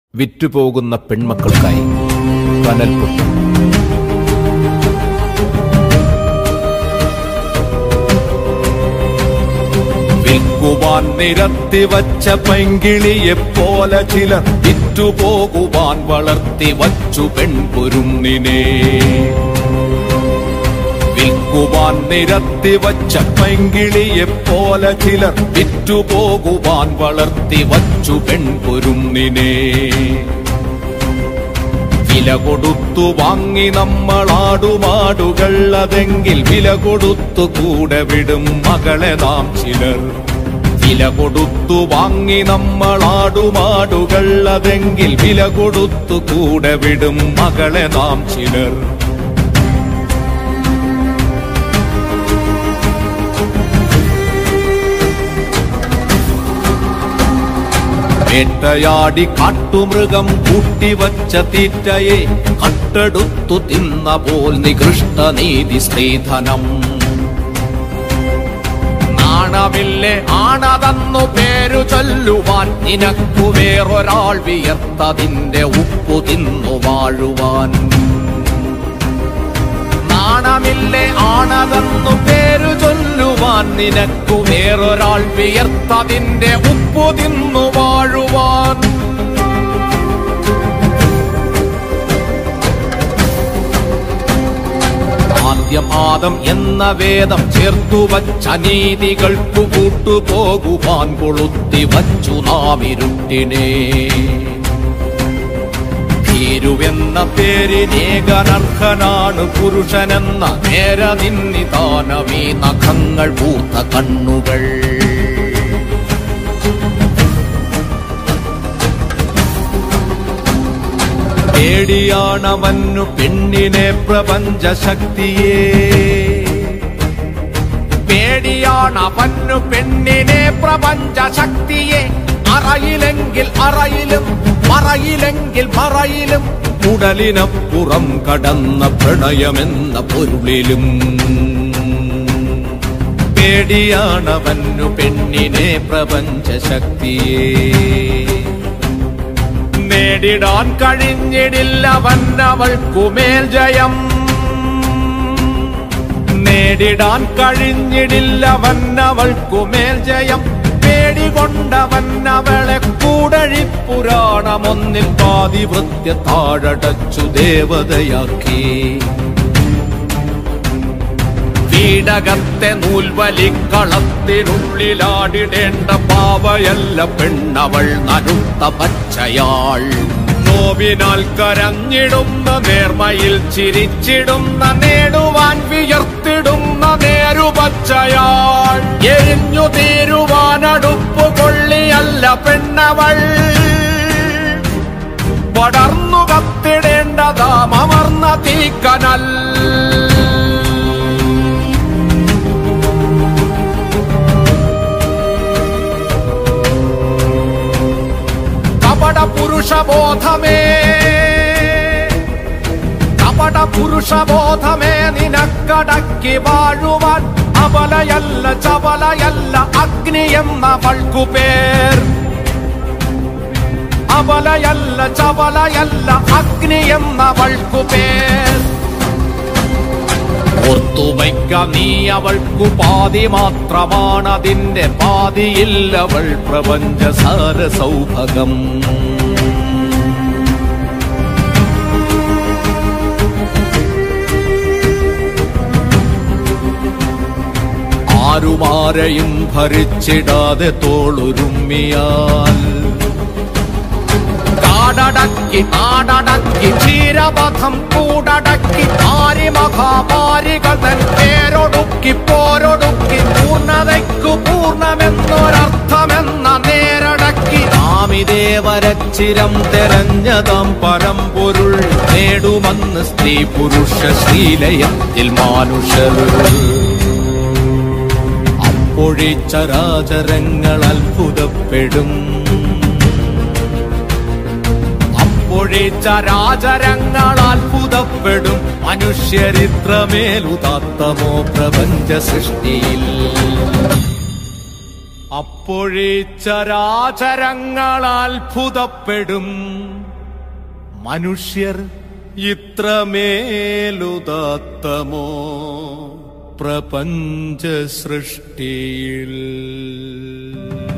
വിറ്റുപോകുന്ന പെൺമക്കൾക്കായി കനൽപൊട്ടി വിൽക്കുവാൻ നിരത്തി വച്ച പൈങ്കിളിയെ പോലെ ചിലർ വിറ്റുപോകുവാൻ വളർത്തി വച്ചു പെൺകുരുന്നിനെ വിൽക്കുവാൻ നിരത്തി വച്ച പൈങ്കിളിയെ പോലെ ചിലർ വിറ്റുപോകുവാൻ വളർത്തി വച്ചു പെൺകുരുന്നിനെ വില കൊടുത്തു വാങ്ങി നമ്മളാടുമാടുകൾ അതെങ്കിൽ വില കൊടുത്തു കൂടെ വിടും മകളെ നാം ചിലർ വില കൊടുത്തു വാങ്ങി നമ്മളാടുമാടുകൾ അതെങ്കിൽ വില കൊടുത്തു കൂടെ വിടും മകളെ നാം ചിലർ വേട്ടയാടി കാട്ടുമൃഗം കൂട്ടിവച്ച തീറ്റയെ കട്ടെടുത്തു തിന്ന പോൽ നികൃഷ്ട നീതി സ്ത്രീധനം നാണമില്ലേ ആണതെന്നു പേരു ചൊല്ലുവാൻ നിനക്കു വേറൊരാൾ വിയർത്തതിന്റെ ഉപ്പു തിന്നു വാഴുവാൻ നാണമില്ലേ ആണതെന്നു പേരു ചൊല്ലുവാൻ നിനക്കു വേറൊരാൾ വിയർത്തതിന്റെ ഉപ്പു തിന്നു വാഴുവാൻ ആദ്യം ആദം എന്ന വേദം ചേർത്തു വച്ച നീതികൾക്കു കൂട്ടുപോകുവാൻ കൊളുത്തി വച്ചു നാം ഇരുട്ടിനെ ഭീരുവെന്ന പേരിനേകനർഹനാണ് പുരുഷനെന്ന നേര നിന്നിതാനമീ നഖങ്ങൾ പൂത്ത കണ്ണുകൾ പേടിയാണവന്നു പെണ്ണിനെ പ്രപഞ്ച ശക്തിയെ പേടിയാണവന്നു പെണ്ണിനെ പ്രപഞ്ച ശക്തിയെ അറയിലെങ്കിൽ അറയിലും മറയിലെങ്കിൽ മറയിലും ഉടലിനപ്പുറം കടന്ന പ്രണയമെന്ന പൊരുളിലും പേടിയാണവന്നു പെണ്ണിനെ പ്രപഞ്ച ശക്തിയെ നേടിടാൻ കഴിഞ്ഞിടില്ലവൻ അവൾക്കുമേൽ ജയം നേടിടാൻ കഴിഞ്ഞിടില്ലവൻ അവൾക്കുമേൽ ജയം പേടികൊണ്ടവൻ അവളെ കൂടഴിപ്പുരാണമൊന്നിൽ പാതിവൃത്യ താഴടച്ചു ദേവതയാക്കി വീടകത്തെ നൂൽവലിക്കളത്തിനുള്ളിലാടിടേണ്ട പാവയല്ല പെണ്ണവൾ നനുത്ത പച്ചയാൾ നോവിനാൽ കരഞ്ഞിടുന്ന നേർമയിൽ ചിരിച്ചിടുന്ന നേടുവാൻ വിയർത്തിടുന്ന നേരുപച്ചയാൾ എരിഞ്ഞു തീരുവാനടുപ്പ് കൊള്ളിയല്ല പെണ്ണവൾ പടർന്നു കത്തിടേണ്ടതാം അമർന്ന തീക്കനൽ കപട പുരുഷബോധമേ കപട പുരുഷബോധമേ നിനക്കടക്കി വാഴുവാൻ അബലയല്ല ചപലയല്ല അഗ്നി എന്നവൾക്കു പേർ അബലയല്ല ചപലയല്ല അഗ്നി എന്നവൾക്കു പേർ ഓർത്തുവയ്ക്ക നീ അവൾക്കു പാതി മാത്രമാണതിന്റെ പാതിയില്ലവൾ പ്രപഞ്ച സാര സൗഭകം ആരുമാരെയും ഭരിച്ചിടാതെ തോളുരുമ്മിയാൽ കാടടക്കി നാടടക്കി ക്ഷീരപഥം കൂടടക്കി ആരിമഹാമാരികൾ തൻ പേരൊടുക്കി പോരൊടുക്കി പൂർണ്ണതയ്ക്കു പൂർണ്ണമെന്നൊരർത്ഥമെന്ന നേരടക്കി നാമിതേ വരച്ചിരം തെരഞ്ഞതാം പരമ്പൊരുൾ നേടുമെന്ന് സ്ത്രീ പുരുഷ ശ്രീലയത്തിൽ മാനുഷർ അപ്പോഴേ ചരാചരങ്ങൾ അത്ഭുതപ്പെടും അപ്പോഴേ ചരാചരങ്ങൾ അത്ഭുതപ്പെടും മനുഷ്യരിത്രമേലുതാത്തമോ പ്രപഞ്ച സൃഷ്ടിയിൽ അപ്പോഴേ ചരാചരങ്ങൾ അത്ഭുതപ്പെടും മനുഷ്യർ ഇത്രമേലുദാത്തമോ പ്രപഞ്ച സൃഷ്ടിയിൽ